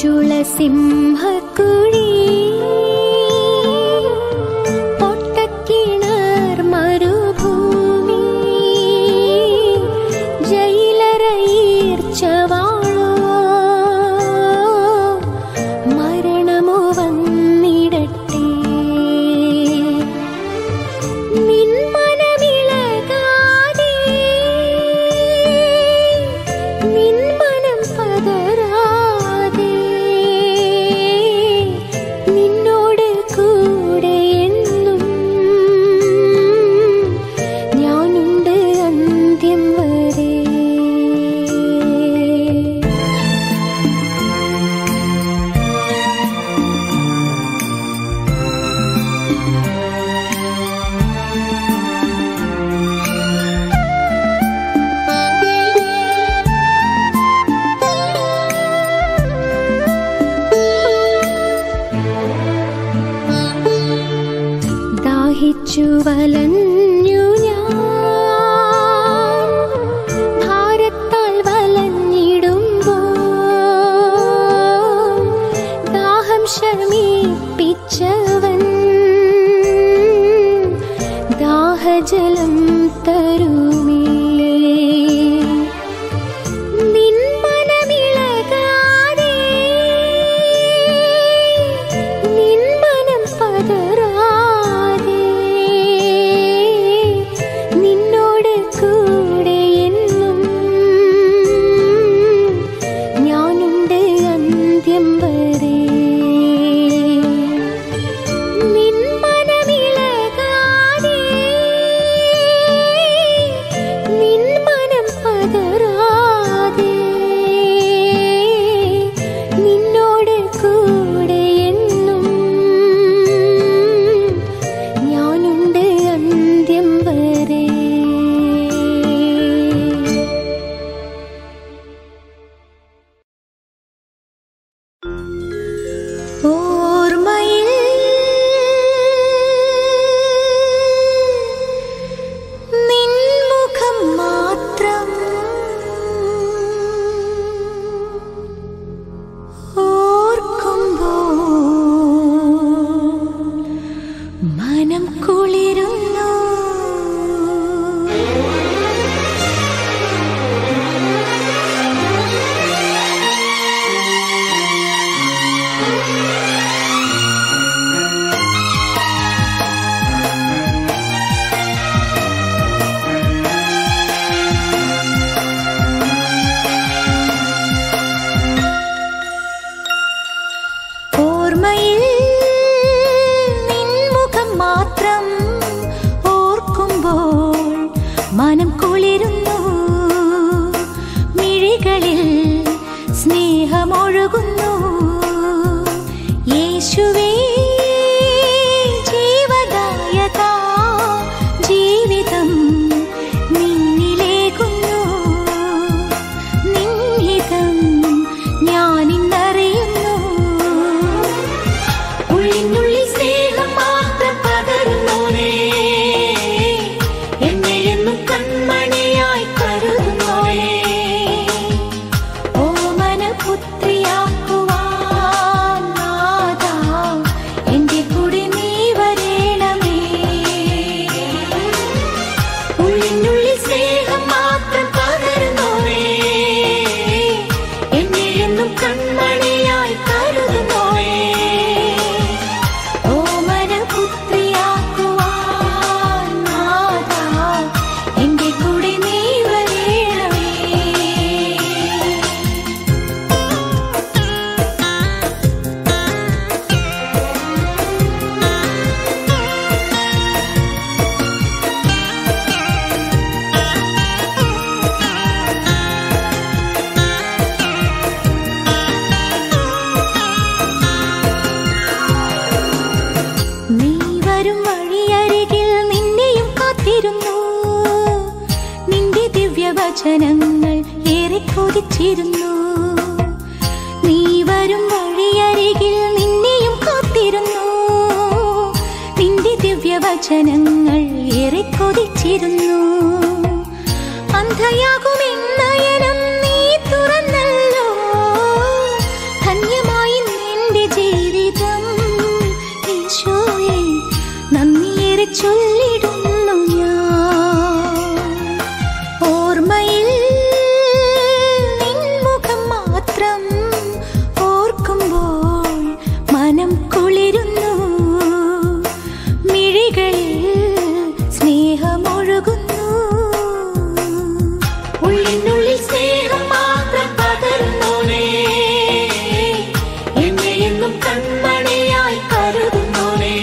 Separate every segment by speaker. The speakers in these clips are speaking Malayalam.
Speaker 1: ചുള സിംഹക്കുഴി പൊട്ടക്കിണർ മരുഭൂമി ജയിലറയീർച്ചവാളോ മരണമോ വന്നിടട്ടെ നിൻ മനമിളകാതെ നിൻ മനം പതരാതെ നിന്നോട് കൂടെ എന്നും ഞാനുണ്ട് അന്ത്യം വരെ ദാഹിച്ചു വലഞ്ഞു ഞാൻ ഭാരത്താൽ വലഞ്ഞിടുമ്പോൾ ദാഹം ശമിപ്പിച്ചവൻ ദാഹജലം തരുമേ നിൻ മനമിളകാതെ നിൻ മനം പതരാതെ നിന്നോട് കൂടെ എന്നും ഞാനുണ്ട് അന്ത്യം വരെ നിൻ മനമിളകാതെ നിൻ മനം പതരാതെ നിന്നോട് കൂടെ എന്നും ഞാനുണ്ട് അന്ത്യം വരെ ഓർമ്മയിൽ നിൻമുഖം മാത്രം ഓർക്കുമ്പോൾ മനം കുളിരുന്നു ഓർമ്മയിൽ നിൻമുഖം മാത്രം ഓർക്കുമ്പോൾ മനം കുളിരുന്നു മിഴികളിൽ സ്നേഹമൊഴുകുന്നു യേശുവേ ജീവദായക ജീവിതം നിന്നിലേകുന്നു നിൻഹിതം ഞാനിന്നറിയുന്നു ഉള്ളിനുള്ളിൽ സ്നേഹം മാത്രം പകരുന്നോനേ എന്നെ എന്നും കൺമണിയായി കരുതുന്നോനേ ഓമനപുത്രിയാക്കുവാൻ നാഥാ, എന്റെ കൂടെ നീ വരേണമേ ഉള്ളിനുള്ളിൽ സ്നേഹം മാത്രം പകരുന്നോനേ എന്നെ എന്നും കൺമണിയായി കരുതുന്നോനേ ഓമനപുത്രിയാക്കുവാൻ നാഥാ, എന്റെ കൂടെ നീ വരേണമേ നീ വരും വഴിയരികിൽ നിന്നെയും കാത്തിരുന്നു നിന്റെ ദിവ്യവചനങ്ങൾ ഏറെ കൊതിച്ചിരുന്നു നീ വരും വഴിയരികിൽ നിന്നെയും കാത്തിരുന്നു നിന്റെ ദിവ്യവചനങ്ങൾ ഏറെ കൊതിച്ചിരുന്നു അന്ധയാകുമെന്നയനം നീ തുറന്നല്ലോ ധന്യമാ ഈശോയെ നന്ദിയേറെ ചൊല്ലിടുന്നു ഞാൻ ഓർമ്മയിൽ നിൻ മുഖം മാത്രം ഓർക്കുമ്പോൾ മനം കുളിരുന്നു മിഴികളിൽ സ്നേഹമൊഴുകുന്നു ഉള്ളിനുള്ളിൽ സ്നേഹം മാത്രം പകരുന്നോനേ എന്നെ എന്നും കൺമണിയായി കരുതുന്നോനേ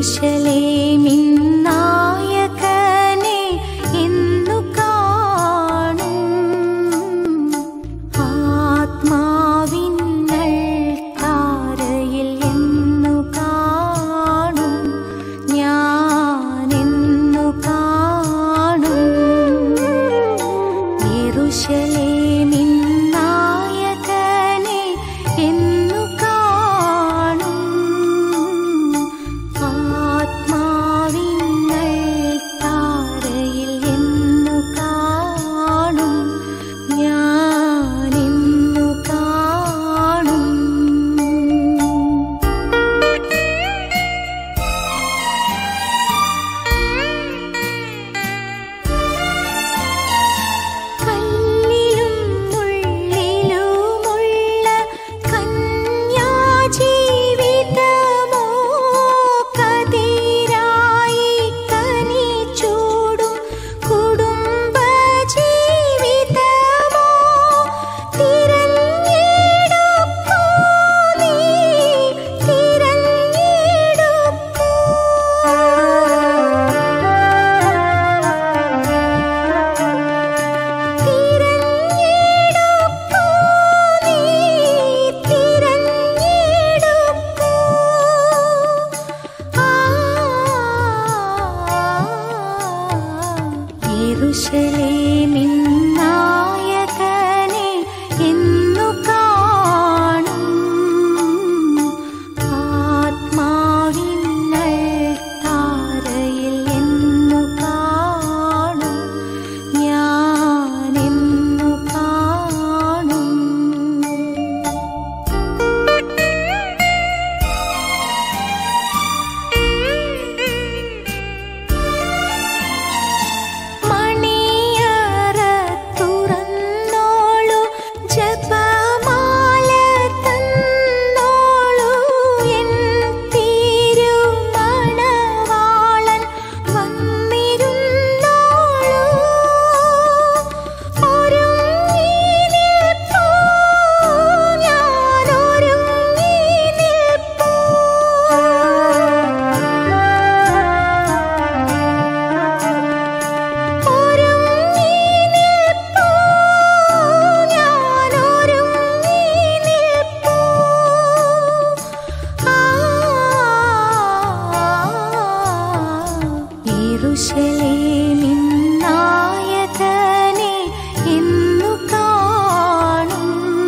Speaker 1: യെരൂശലേമിൻ നായകനെ എന്നു കാണും ആത്മാവിന്നൽ താരയിൽ എന്നു കാണും ഞാനെന്നു കാണും യെരൂശലേമിൻ നായകനെ എന്നു കാണും ആത്മാവിന്നൽ താരയിൽ എന്നു കാണും ഞാനെന്നു കാണും കല്ലിലും മുള്ളിലുമുള്ള കന്യാജീവിതമോ കതിരായി കനി ചൂടും കുടുംബജീവിതമോ തിരഞ്ഞെടുക്കൂ നീ തിരഞ്ഞെടുക്കൂ തിരഞ്ഞെടുക്കൂ നീ തിരഞ്ഞെടുക്കൂ ആ യെരൂശലേമിൻ നായകനെ എന്നു കാണും ആത്മാവിന്നൽ താരയിൽ എന്നു കാണും ഞാനെന്നു കാണും മണിയറ തുറന്നോളൂ ജപമാല തന്നോളൂ എൻ തിരുമണവാളൻ വന്നിരുന്നോളൂ ഒരുങ്ങി നിൽപ്പൂ ഞാൻ ഒരുങ്ങി നിൽപ്പൂ ഒരുങ്ങി നിൽപ്പൂ ഞാൻ ഒരുങ്ങി നിൽപ്പൂ ആ യെരൂശലേമിൻ നായകനെ എന്നു കാണും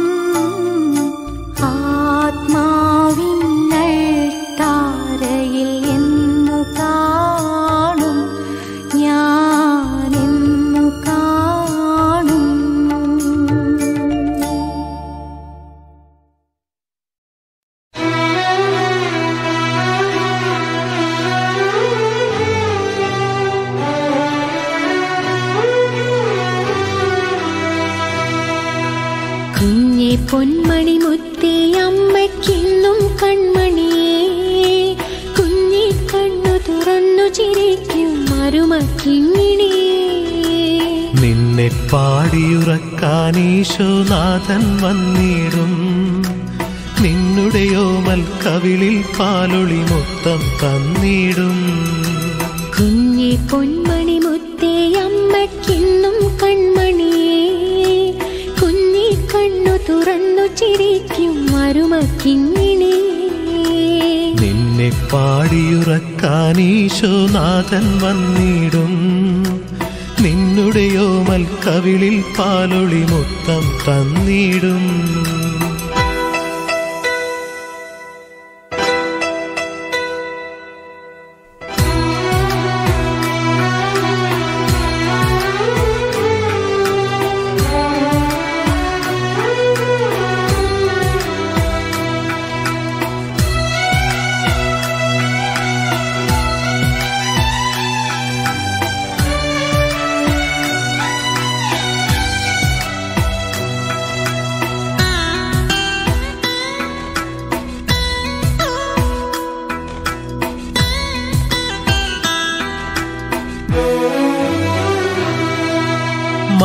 Speaker 1: ആത്മാവിന്നൽ താരയിൽ എന്നു കാണും ഞാനെന്നു കാണും കുഞ്ഞെ പൊന്മണി മുത്തേ അമ്മയ്ക്കിന്നും കൺമണിയേ കുഞ്ഞി കണ്ണു തുറന്നു ചിരിക്കും മരുമക്കിങ്ങിണിയേ
Speaker 2: നിന്നെ പാടിയുറക്കാൻ ഈശോനാഥൻ വന്നിടും നിന്നുടെയോമൽ കവിളിൽ പാലൊളി മൊത്തം തന്നിടും
Speaker 1: കുഞ്ഞെ പൊന്മണി മുത്തേ അമ്മയ്ക്കിന്നും കൺമണിയേ കുഞ്ഞി കണ്ണു തുറന്നു ചിരിക്കും മരുമക്കിങ്ങിണിയേ
Speaker 2: നിന്നെ പാടിയുറക്കാൻ ഈശോനാഥൻ വന്നിടും നിന്നുടെയോമൽ കവിളിൽ പാലൊളി മൊത്തം തന്നിടും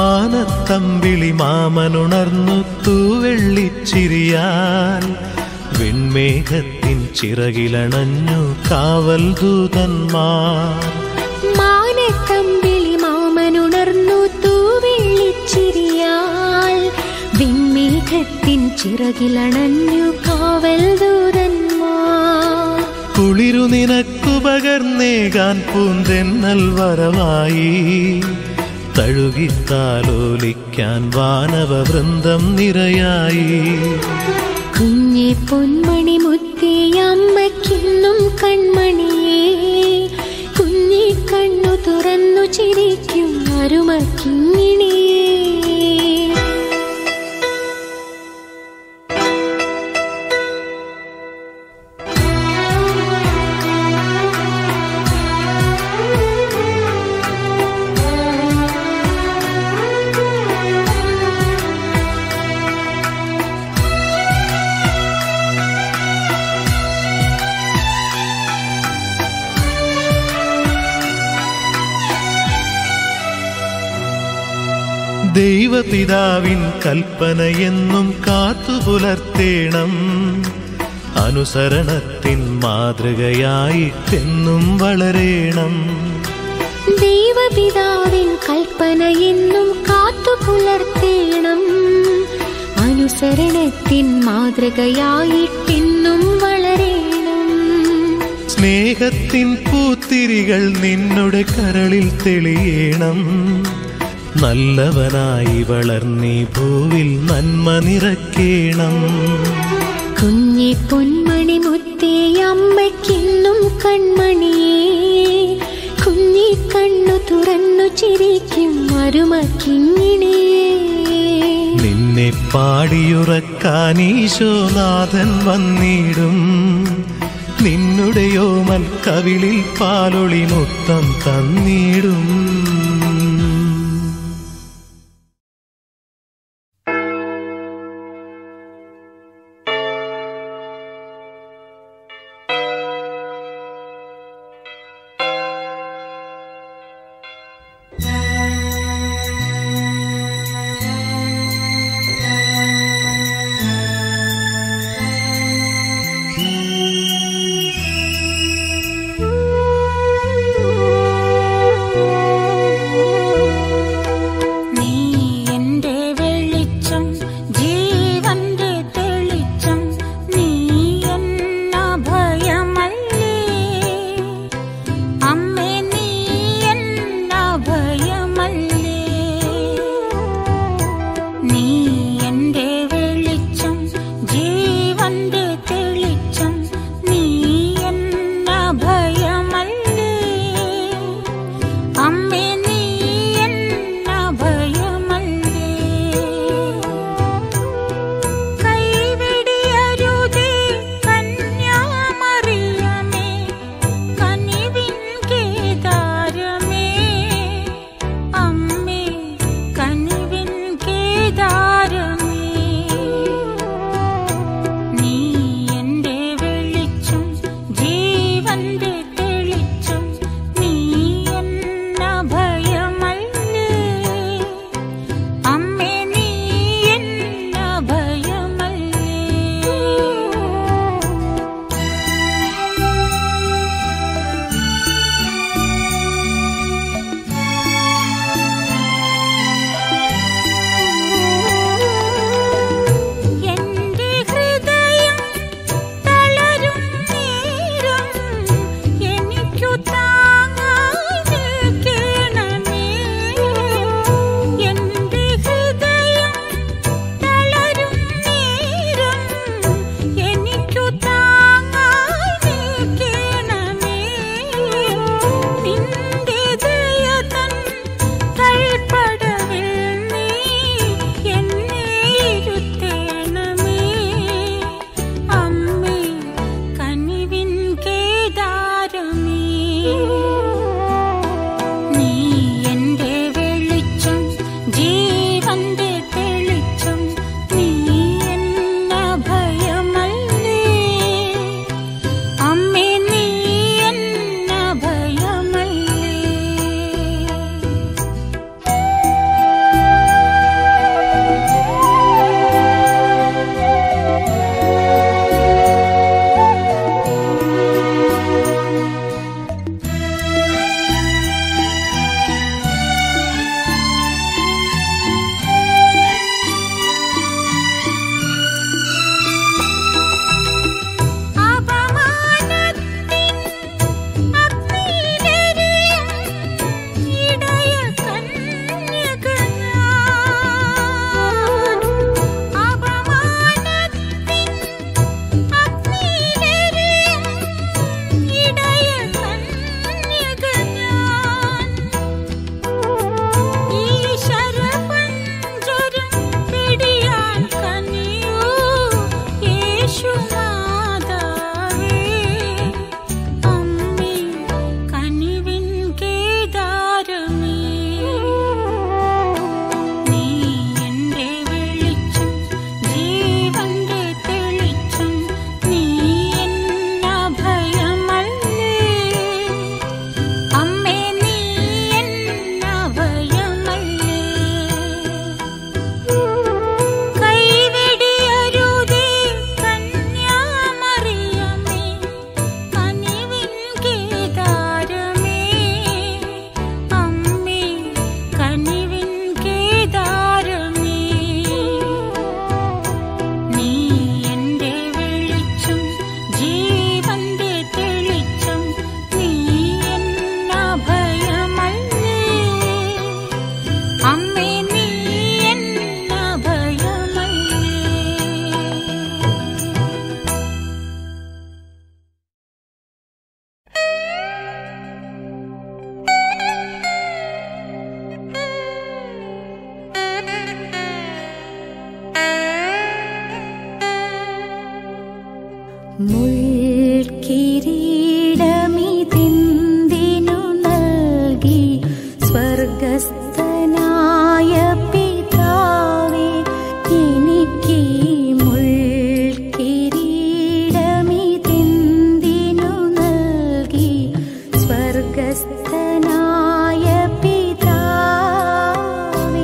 Speaker 2: മാനത്തമ്പിളി മാമനുണർന്നു തൂവെള്ളിച്ചിരിയാൽ വെൺമേഘത്തിൻ ചിറകിലണഞ്ഞു കാവൽ ദൂതന്മാർ
Speaker 1: മാനത്തമ്പിളി മാമനുണർന്നു തൂവിളിച്ചിരിയാൽ വിൺമേഘത്തിൻ ചിറകിലണഞ്ഞു കാവൽ ദൂതന്മാർ
Speaker 2: കുളിരു നിനക്കു പകർന്നേകാൻ പൂന്തെന്നൽ വരവായി തഴുകിത്താലോലിക്കാൻ വാനവ വൃന്ദം നിരയായി
Speaker 1: കുഞ്ഞെ പൊന്മണി മുത്തേ അമ്മയ്ക്കിന്നും കൺമണിയേ കുഞ്ഞി കണ്ണു തുറന്നു ചിരിക്കും അരുമക്കിങ്ങിണിയേ
Speaker 2: ദൈവപിതാവിൻ കൽപ്പനയെന്നും കാത്തുപുലർത്തേണം അനുസരണത്തിൻ മാതൃകയായിട്ടെന്നും വളരേണം
Speaker 1: ദൈവപിതാവിൻ കൽപ്പന എന്നും കാത്തു പുലർത്തേണം അനുസരണത്തിൻ മാതൃകയായിട്ടെന്നും വളരേണം
Speaker 2: സ്നേഹത്തിൻ പൂത്തിരികൾ നിന്നുടെ കരളിൽ തെളിയണം നല്ലവനായി വളർന്നീ ഭൂവിൽ നന്മ നിറക്കേണം
Speaker 1: കുഞ്ഞി പൊന്മണി മുത്തേ അമ്മയ്ക്കിന്നും കൺമണിയേ കുഞ്ഞി കണ്ണു തുറന്നു ചിരിക്കും അരുമക്കിങ്ങിണിയേ
Speaker 2: നിന്നെ പാടിയുറക്കാൻ ഈശോനാഥൻ വന്നിടും നിന്നുടെയോമൽ കവിളിൽ പാലൊളി മുത്തം തന്നിടും
Speaker 1: Thank you. മുൾക്കിരീടമിതെന്തിനു നൽകി സ്വർഗസ്ഥനായ പിതാവേ എനിക്ക് മുൾക്കിരീടമിതെന്തിനു നൽകി സ്വർഗസ്ഥനായ പിതാവേ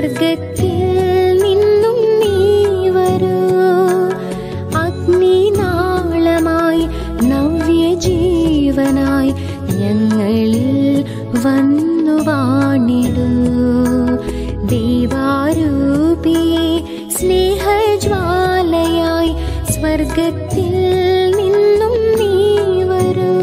Speaker 1: സ്വർഗത്തിൽ നിന്നും നീ വരൂ അഗ്നിനാളമായി നവ്യജീവനായി ഞങ്ങളിൽ വന്നു വാണിടൂ ദൈവാരൂപിയെ സ്നേഹജ്വാലയായി സ്വർഗത്തിൽ നിന്നും നീ വരൂ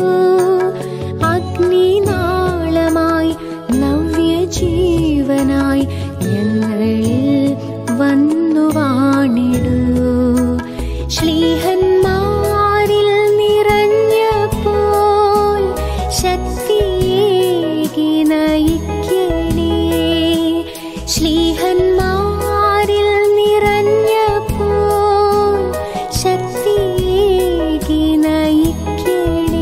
Speaker 1: അഗ്നിനാളമായി നവ്യജീവനായി ഞങ്ങളിൽ വന്നു വാണിടൂ ശ്ലീഹന്മാരിൽ നിറഞ്ഞപ്പോൾ ശക്തിയേകി നയിക്കണേ ശ്ലീഹന്മാരിൽ നിറഞ്ഞപ്പോൾ ശക്തിയേകി നയിക്കണേ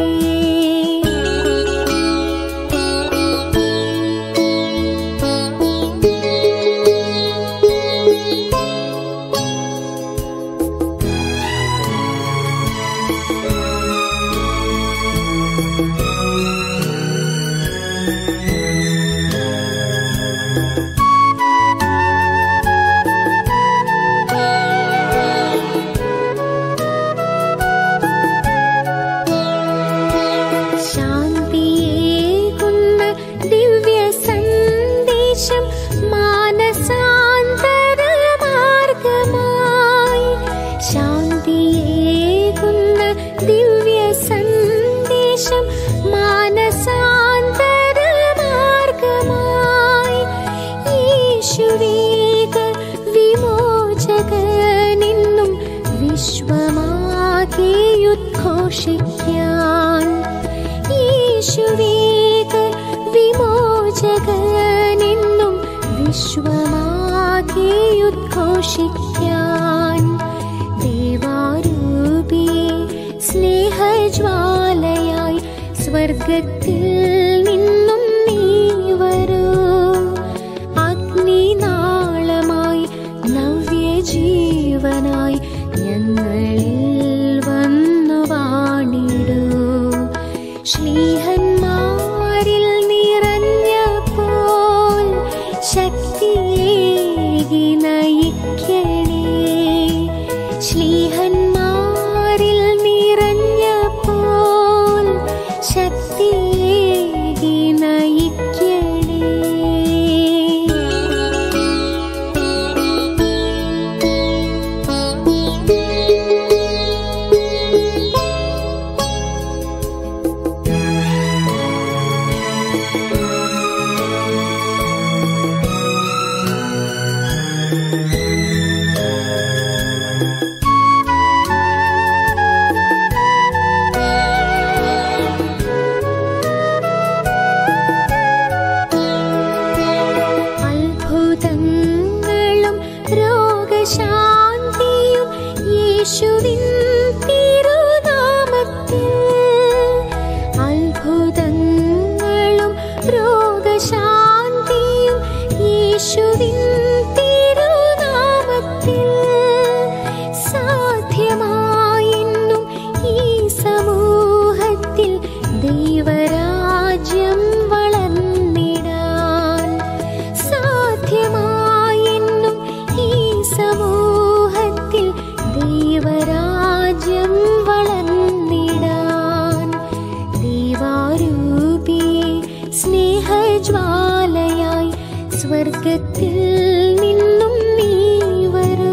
Speaker 1: ശാന്തിയേകുന്ന ദിവ്യ സന്ദേശം മാനസാന്തര മാർഗമായി ശാന്തിയേകുന്ന ദിവ്യ സന്ദേശം മാനസാന്തര മാർഗമായി യേശുവേക വിമോചകനെന്നും വിശ്വമാകെ ഉദ്ഘോഷിക്കാൻ യേശുവേക വിമോചകനെന്നും വിശ്വമാകെ ഉദ്ഘോഷിക്കാൻ ദേവാരൂപിയെ സ്നേഹജ്വാലയായി സ്വർഗത്തിൽ നിന്നും നീ വരൂ അഗ്നിനാളമായി നവ്യജീവനായി ഞങ്ങളിൽ വന്നു വാണിടൂ ശ്ലീഹന്മാരിൽ നിറഞ്ഞപ്പോൾ ശക്തിയേകി നയിക്കണേ ശ്ലീഹന്മാരിൽ നിറഞ്ഞപ്പോൾ ശക്തിയേകി നയിക്കണേ അത്ഭുതങ്ങളും രോഗശാന്തിയും യേശുവിൻ തിരുനാമത്തിൽ അത്ഭുതങ്ങളും രോഗശാന്തിയും യേശുവിൻ തിരുനാമത്തിൽ സാധ്യമായെന്നും ഈ സമൂഹത്തിൽ ദൈവരാജ്യം വളർന്നിടാൻ സാധ്യമായെന്നും ഈ സമൂഹത്തിൽ ദൈവരാജ്യം വളർന്നിടാൻ ദൈവാരൂപിയെ സ്നേഹജ്വാലയായി സ്വർഗത്തിൽ നിന്നും നീ വരൂ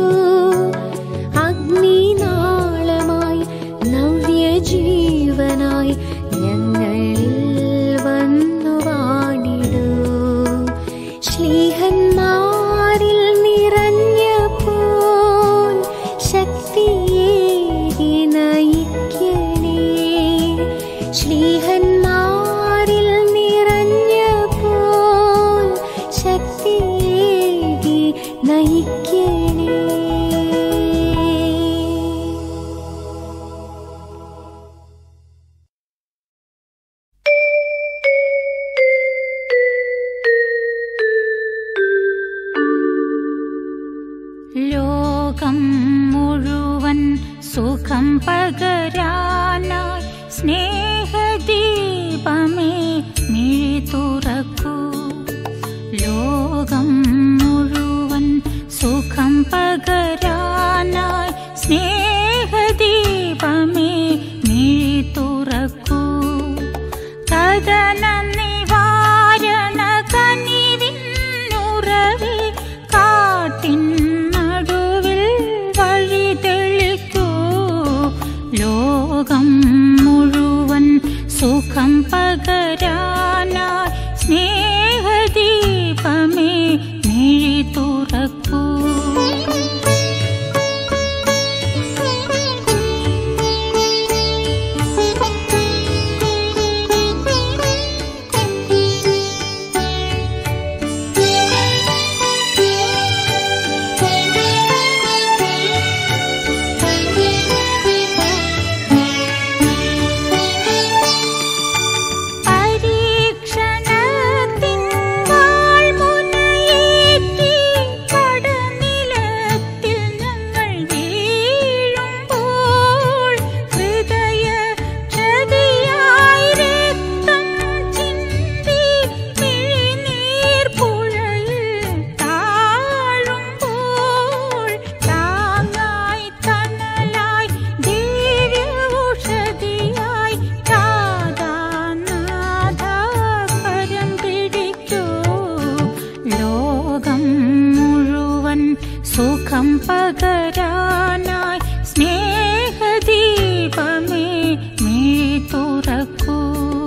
Speaker 1: അഗ്നിനാളമായി നവ്യജീവനായി ഞങ്ങളിൽ വന്നു വാണിടൂ ശ്ലീഹന്മാരിൽ നിറഞ്ഞപ്പോൾ ശക്തിയേകി നയിക്കണേ ശ്ലീഹന്മാരിൽ നിറഞ്ഞപ്പോൾ ശക്തിയേകി നയിക്കണേ
Speaker 3: ലോകം മുഴുവൻ സുഖം പകരാനായി സ്നേഹദീപമേ മിഴി തുറക്കൂ ലോകം പകരാനായി സ്നേഹദീപമേ മിഴി തുറക്കൂ കഥന നിവാരണ കനിവിന്നുറവി കാട്ടിൻ നടുവിൽ വഴി തെളിക്കൂ ലോകം മുഴുവൻ സുഖം പകരാനായി സ്നേഹദീപമേ മിഴി തുറക്കൂ പരീക്ഷണത്തിൻ വാൾമുനയേറ്റി കടനിലത്തിൽ ഞങ്ങൾ വീഴുമ്പോൾ ഹൃദയ ക്ഷതിയായി രക്തം ചിന്തി മിഴിനീർ പുഴയിൽ താഴുമ്പോൾ താങ്ങായി തണലായി ദിവ്യ ഔഷധിയായി കരം പിടിക്കൂ ലോകം മുഴുവൻ സുഖം പകരാനായി സ്നേഹദീപമേ മിഴി തുറക്കൂ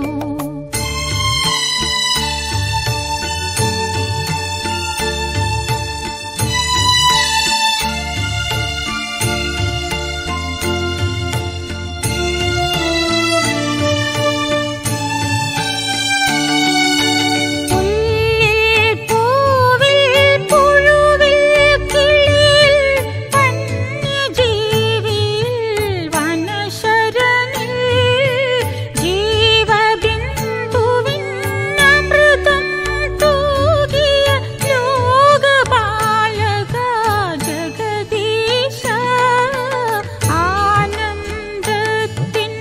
Speaker 3: പുല്ലിൽ പൂവിൽ പുഴുവിൽ കിളിയിൽ വന്യജീവിയിൽ വനശരണിൽ ജീവബിന്ദുവിൻ അമൃതം തൂകിയ ലോകപാലക ജഗദീശ ആനന്ദത്തിൻ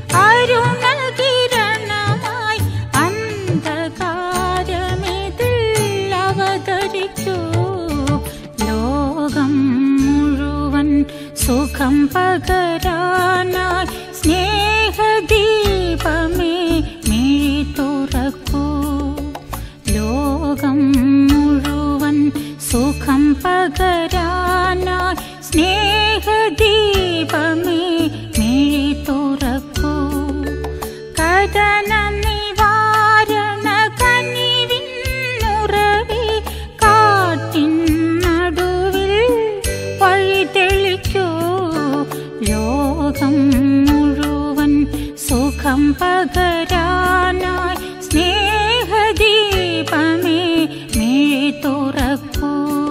Speaker 3: അരുണകിരണമായി അന്ധകാരമിതിൽ അവതരിക്കൂ ലോകം മുഴുവൻ സുഖം പകരാനായി സ്നേഹദീപമേ മിഴി തുറക്കൂ ലോകം മുഴുവൻ സുഖം പകരാനായി സ്നേഹദീപമേ മിഴി തുറക്കൂ കഥന നിവാരണ കനിവിന്നുറവി കാട്ടിൻ നടുവിൽ വഴി തെളിക്കൂ ലോകം മുഴുവൻ സുഖം പകരാനായി സ്നേഹദീപമേ മിഴി തുറക്കൂ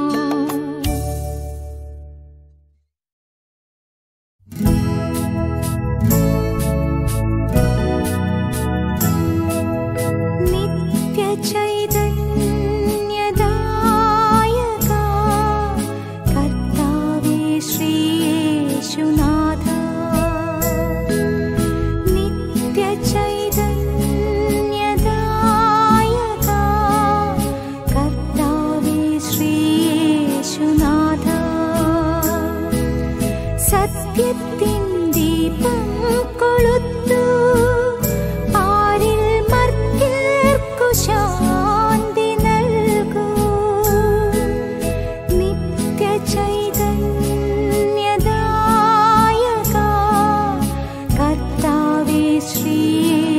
Speaker 1: നിത്യചൈതന്യദായക കർത്താവേ ശ്രീയേശുനാഥ നിത്യചൈതന്യദായക കർത്താവേ ശ്രീയേശുനാഥ സത്യത്തിൻ ദീപം കൊളുത്തു ആരിൽ മർത്യർക്കു ശാന്തി നൽകൂ നിത്യചൈതന്യദായക കർത്താവേ ശ്രീയേശുനാഥ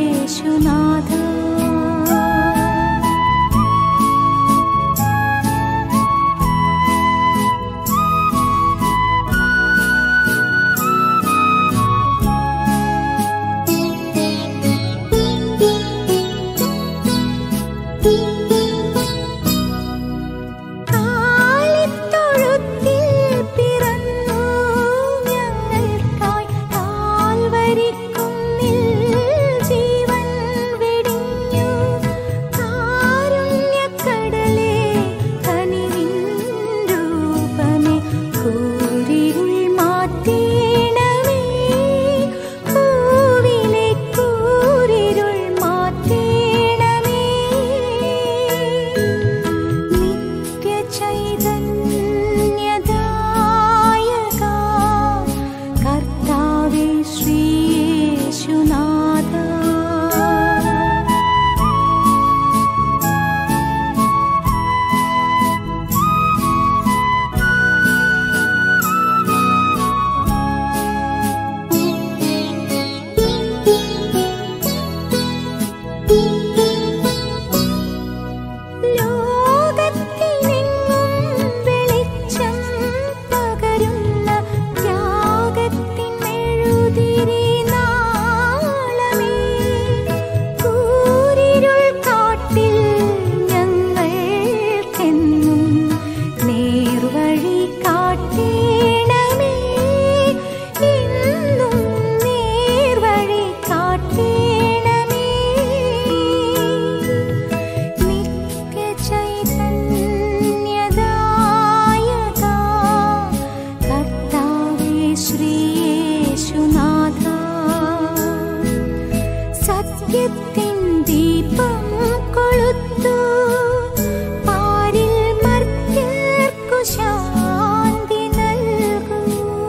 Speaker 1: സത്യത്തിൻ ദീപം കൊളുത്തു പാരിൽ മർത്യർക്കു ശാന്തി നൽകൂ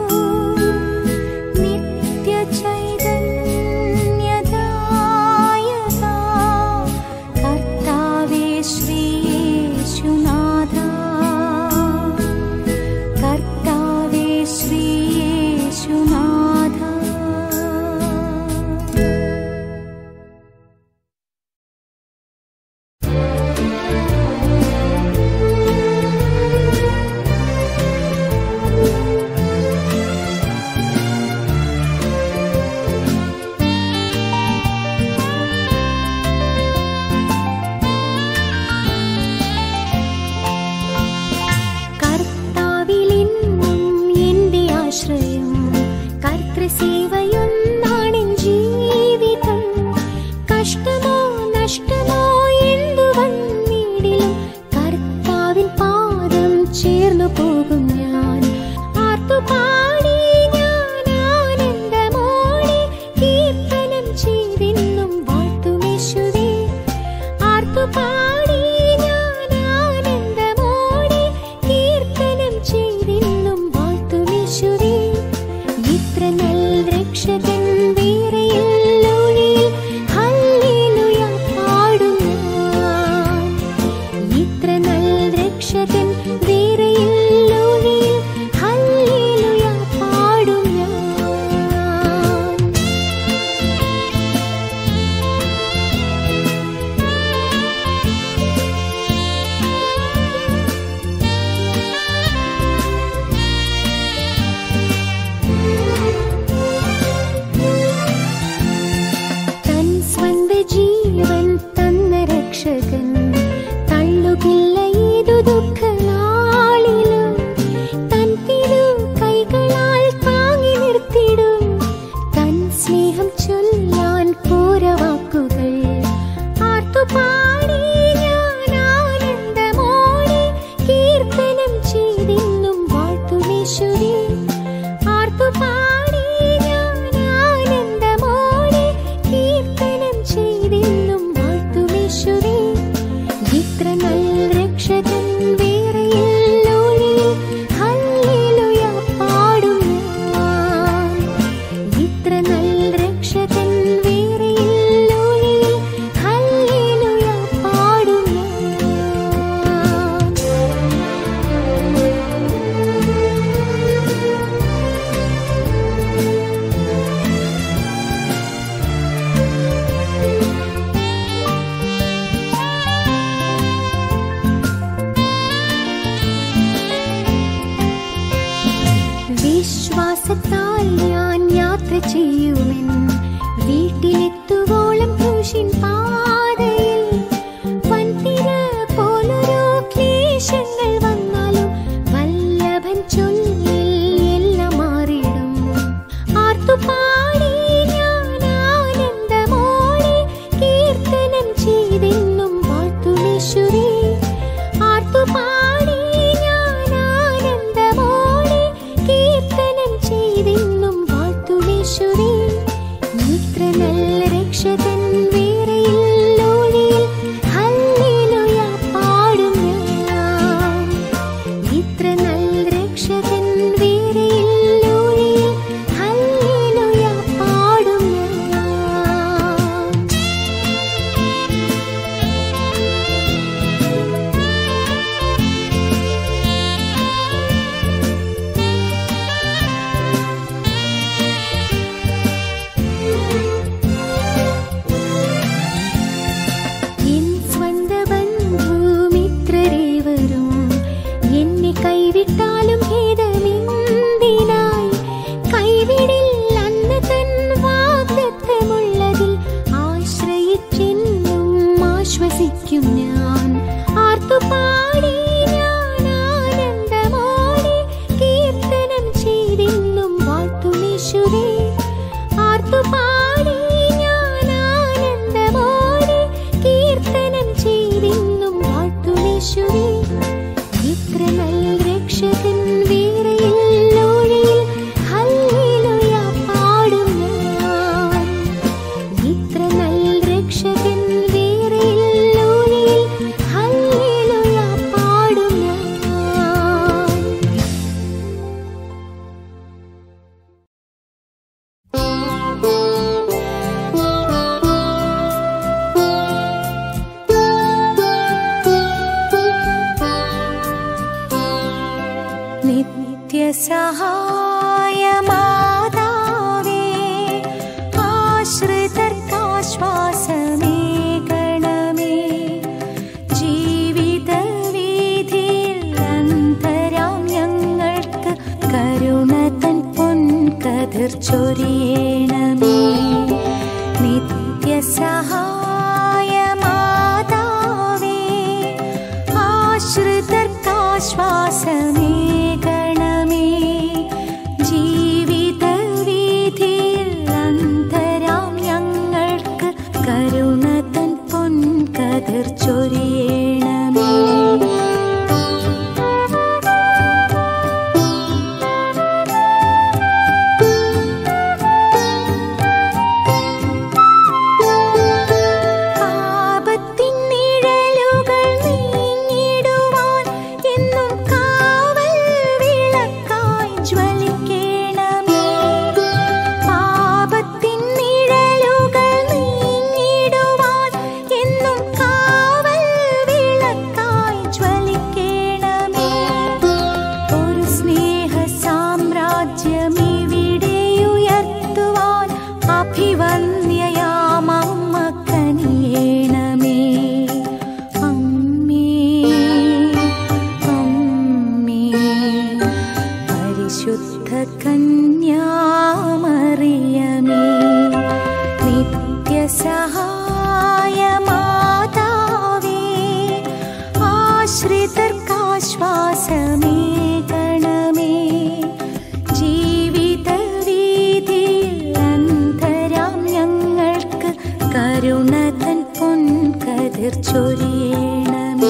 Speaker 1: നിത്യ ചൈതന്യദായക കർത്താവേ ശ്രീയേശുനാഥ കർത്താവേ ശ്രീയേശുനാഥ കർത്താവിലെന്നും എന്റെ ആശ്രയം കർത്തൃസേവയൊന്നാണെൻ ജീവിതം കഷ്ടമോ നഷ്ടമോ എന്തു വന്നിടിലും കർത്താവിൻ പാദം ചേർന്നു പോകും ഞാൻ ആർത്തുപാടി ഞാൻ ആനന്ദമോടെ കീർത്തനം ചെയ്തെന്നും വാഴ്ത്തുമേശുവേ ആർത്തുപാടി ഞാൻ ആനന്ദമോടെ കീർത്തനം ചെയ്തെന്നും വാഴ്ത്തുമേശുവേ ഇത്ര നൽ രക്ഷകൻ വേറെയില്ലൊഴിയിൽ ഹല്ലേലൂയ നിത്യസഹായമാതാവേ ആശ്രിതർക്കാശ്വാസമേകണമേ ജീവിത വീതിയിൽ അന്തരാം ഞങ്ങൾക്ക് കരുണ തൻ പൊൻകതിർ ചൊരിയണമേ നിത്യസഹായമാതാവേ ആശ്രിതർക്കാശ്വാസമേകണമേ ജീവിത വീതിയിൽ അന്തരാം ഞങ്ങൾക്ക് കരുണ തൻ പൊൻകതിർ ചൊരിയണമേ പാപത്തിൻ നിഴലുകൾ നീങ്ങിടുവാൻ എന്നും കാവൽ വിളക്കായി ജ്വലിക്കണമേ പാപത്തിൻ നിഴലുകൾ നീങ്ങിടുവാൻ എന്നും കാവൽ വിളക്കായി ജ്വലിക്കണമേ ഒരു സ്നേഹ സാമ്രാജ്യമിവിടെയുയർത്തുവാൻ അഭിവന്യയാമമ്മ കനിയേണമേ അമ്മേ അമ്മേ പരിശുദ്ധ കന്യാമറിയമേ നിത്യസഹായമാതാവേ ആശ്രിതർക്കാശ്വാസമേകണമേ ജീവിത വീതിയിൽ അന്തരാം ഞങ്ങൾക്ക് കരുണ തൻ പൊൻകതിർ ചൊരിയണമേ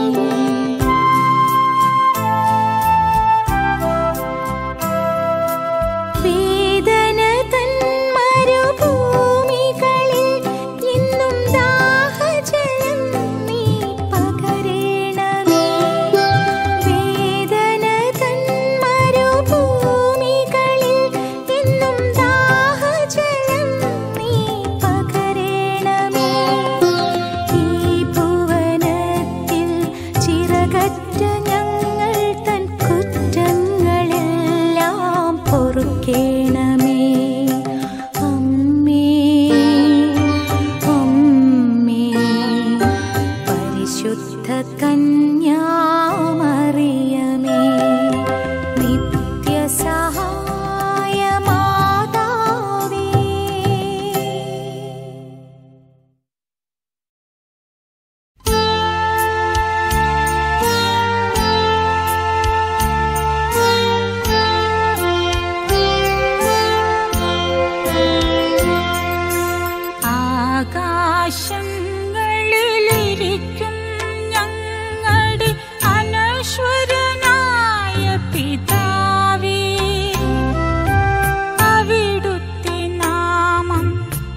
Speaker 1: വേദന തൻ മരുഭൂമികളിൽ ഇന്നും ദാഹജലം നീ പകരണമേ വേദന തൻ മരുഭൂമികളിൽ ഇന്നും ദാഹജലം നീ പകരണമേ ഈ ഭുവനത്തിൽ ചിറകറ്റ ഞങ്ങൾ തൻ കുറ്റങ്ങളെല്ലാം പൊറുക്കേണമേ അമ്മേ അമ്മേ പരിശുദ്ധ കന്യാമറിയമേ നിത്യസഹായമാതാവേ
Speaker 3: ആകാശങ്ങളിലിരിക്കും ഞങ്ങളുടെ അനശ്വരനായ പിതാവേ അവിടുത്തെ നാമം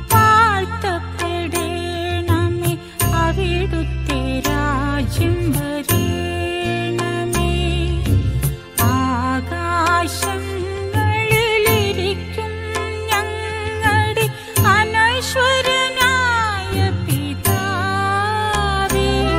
Speaker 3: വാഴ്ത്തപ്പെടേണമേ അവിടുത്തെ രാജ്യം വരേണമേ ആകാശങ്ങളിലിരിക്കും ഞങ്ങളുടെ അനശ്വരനായ പിതാവേ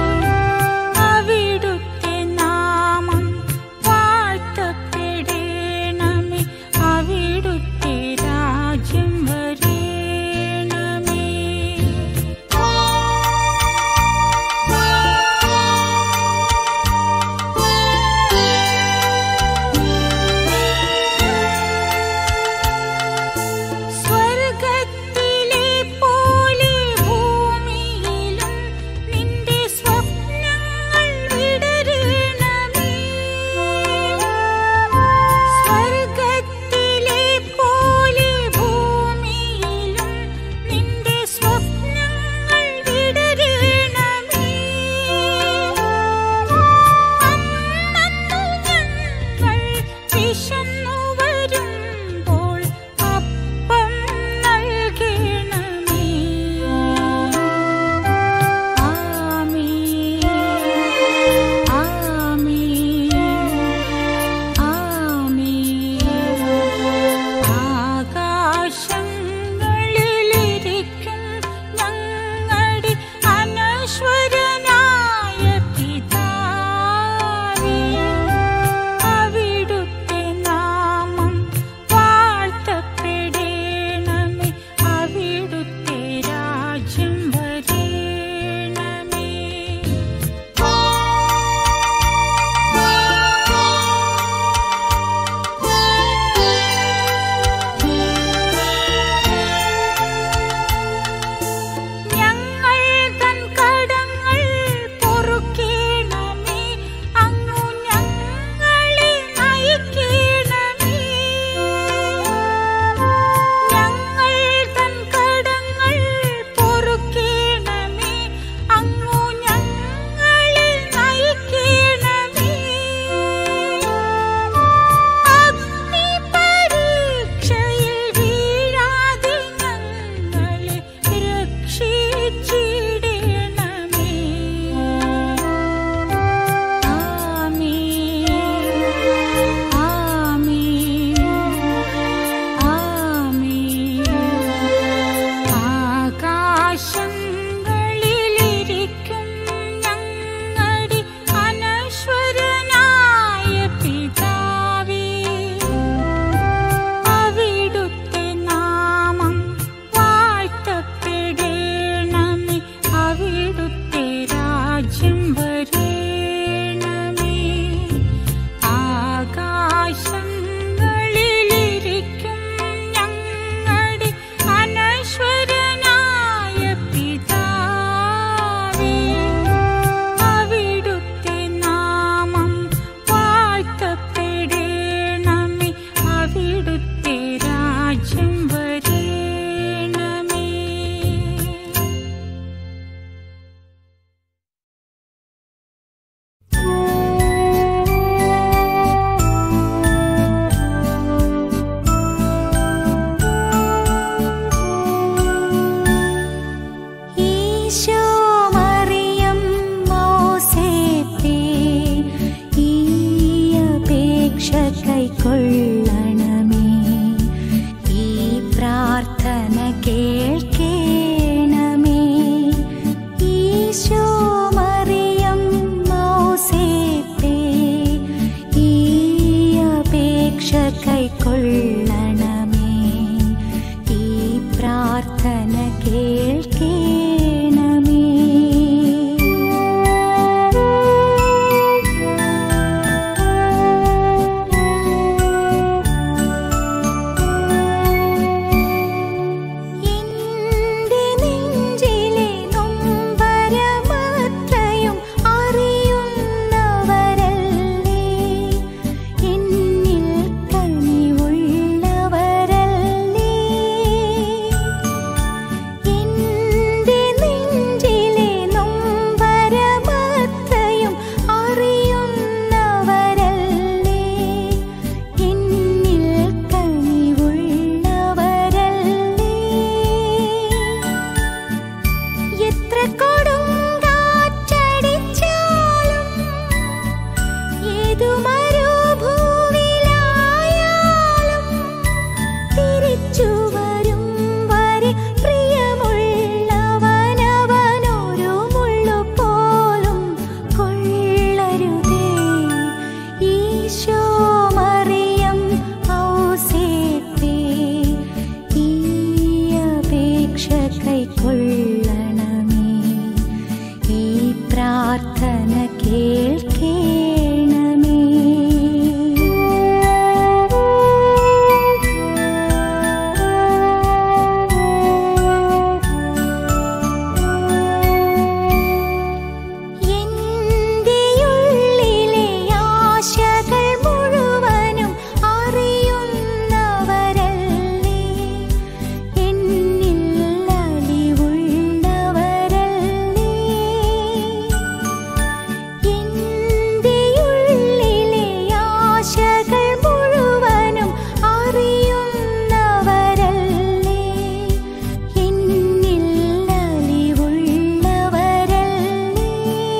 Speaker 3: രക്ഷിച്ചിടണമേ ആമേൻ ആമേൻ ആമേൻ ആകാശങ്ങളിലിരിക്കും ഞങ്ങളുടെ അനശ്വരനായ പിതാവേ അവിടുത്തെ നാമം വാഴ്ത്തപ്പെടണമേ അവിടുത്തെ രാജ്യം വരേണമേ ആകാശങ്ങളിലിരിക്കും ഞങ്ങളുടെ അനശ്വരനായ പിതാവേ അവിടുത്തെ നാമം വാഴ്ത്തപ്പെടണമേ അവിടുത്തെ രാജ്യം വരേണമേ
Speaker 1: ഈശോ മറിയം മൗസേപ്പേ ഈ അപേക്ഷ കൈക്കൊള്ളണമേ ഈ പ്രാർത്ഥന കേൾക്കേണമേ ഈശോ മറിയം മൗസേപ്പേ ഈ അപേക്ഷ കൈക്കൊള്ളണമേ ഈ പ്രാർത്ഥന കേൾക്കേണമേ എന്റെ നെഞ്ചിലെ നൊമ്പരമത്രയും അറിയുന്നവരല്ലേ എന്നിൽ കനിവുള്ളവരല്ലേ എന്റെ നെഞ്ചിലെ നൊമ്പരമത്രയും അറിയുന്നവരല്ലേ എന്നിൽ കനിവുള്ളവരല്ലേ എത്ര കൊടുങ്കാറ്റടിച്ചാലും ഏതു മരുഭൂവിലായാലും തിരിച്ചു വരും വരെ പ്രിയമുള്ളവനവനൊരു മുള്ളു പോലും കൊള്ളരുതേ ഈശോ മറിയം ഔസേപ്പേ ഈ അപേക്ഷ കൈക്കൊള്ളണമേ ഈ പ്രാർത്ഥന കേൾക്കേണമേ എന്റെ ഉള്ളിലെ ആശകൾ മുഴുവനും അറിയുന്നവരല്ലേ എന്നിൽ അലിവുള്ളവരല്ലേ എന്റെ ഉള്ളിലെ ആശകൾ മുഴുവനും അറിയുന്നവരല്ലേ എന്നിൽ അലിവുള്ളവരല്ലേ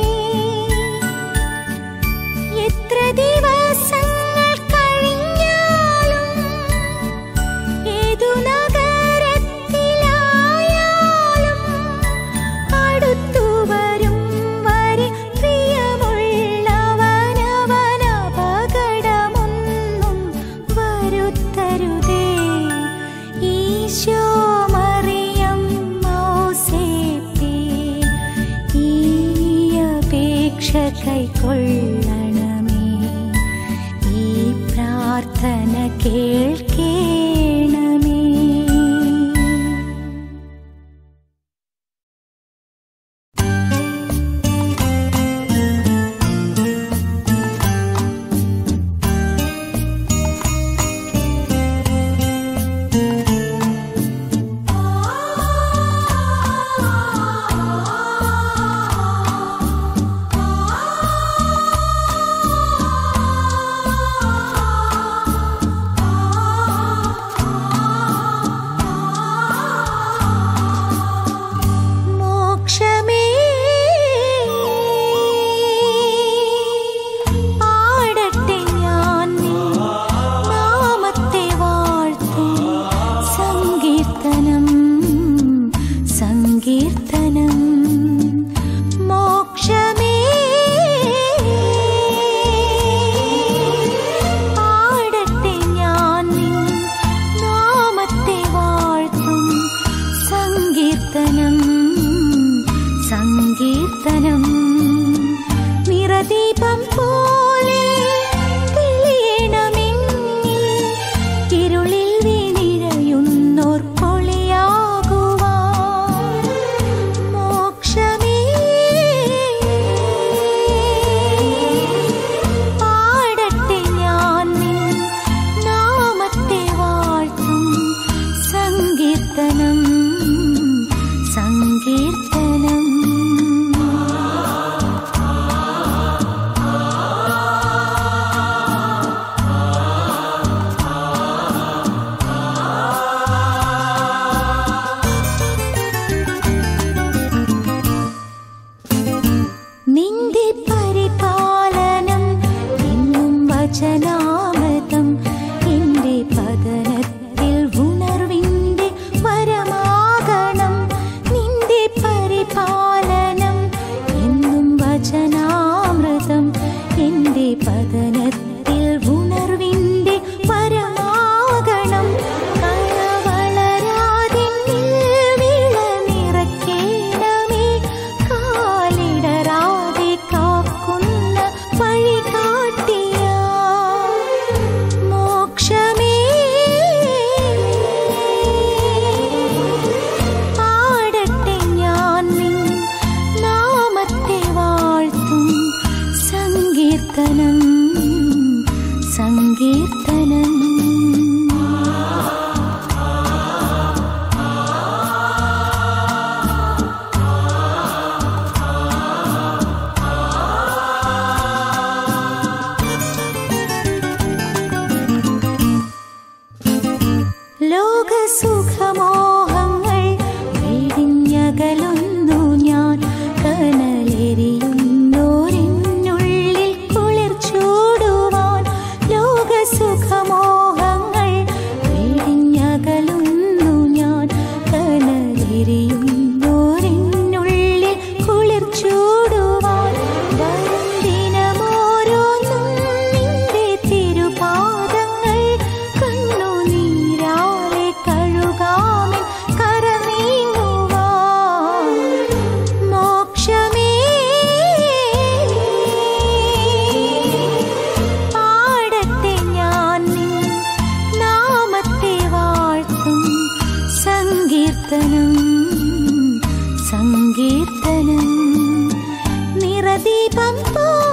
Speaker 1: എത്ര ദിവസങ്ങൾ കഴിഞ്ഞാലും ഏതു നഗരത്തിലായാലും അടുത്തു വരും വരെ പ്രിയമുള്ളവനവനപകടമൊന്നും വരുത്തരുതേ ഈശോ മറിയം മൗസേപ്പേ ഈ അപേക്ഷ കൈക്കൊള്ളണമേ ഈ പ്രാർത്ഥന കേൾക്കേണമേ
Speaker 3: ആ
Speaker 1: സങ്കീർത്തനം നിറദീപം പോലെ തെളിയണമെന്നിൽ ഇരുളിൽ വീണിഴയുന്നോർ പൊളിയാകുവാൻ മോക്ഷമേ പാടട്ടെ ഞാൻ നിൻ നാമത്തെ വാഴ്ത്തും സങ്കീർത്തനം സങ്കീർത്തനം നിന്റെ പരിപാലനം എന്നും വചനാമൃതം എന്റെ പതനത്തിൽ ഉണർവിന്റെ വരമാകണം നിന്റെ പരിപാലനം എന്നും വചനാമൃതം എന്റെ പതനത്തിൽ ഉണർവിന്റെ വരമാകണം കളവളരാതിന്നിൽ വിള നിറയ്ക്കേണമേ കാലിടരാതെ കാക്കുന്ന വഴി കാട്ടിയ മോക്ഷമേ പാടട്ടെ ഞാൻ നിൻ നാമത്തെ വാഴ്ത്തും സങ്കീർത്തനം സങ്കീർത്തനം ലോകസുഖമോഹങ്ങൾ വെടിഞ്ഞകലുന്നു ഞാൻ കനലെരിയുന്നോരെന്നുള്ളിൽ കുളിർ ചൂടുവാൻ ലോകസുഖമോഹങ്ങൾ വെടിഞ്ഞകലുന്നു ഞാൻ കനലെരിയുന്നോരെന്നുള്ളിൽ കുളിർ ചൂടുവാൻ വരും ദിനമോരോന്നും നിന്റെ തിരുപാദങ്ങൾ കണ്ണുനീരാലെ കഴുകാമെൻ കരനീങ്ങുവാൻ മോക്ഷമേ പാടട്ടെ ഞാൻ നിൻ നാമത്തെ വാഴ്ത്തും സങ്കീർത്തനം സങ്കീർത്തനം നിറദീപം പോ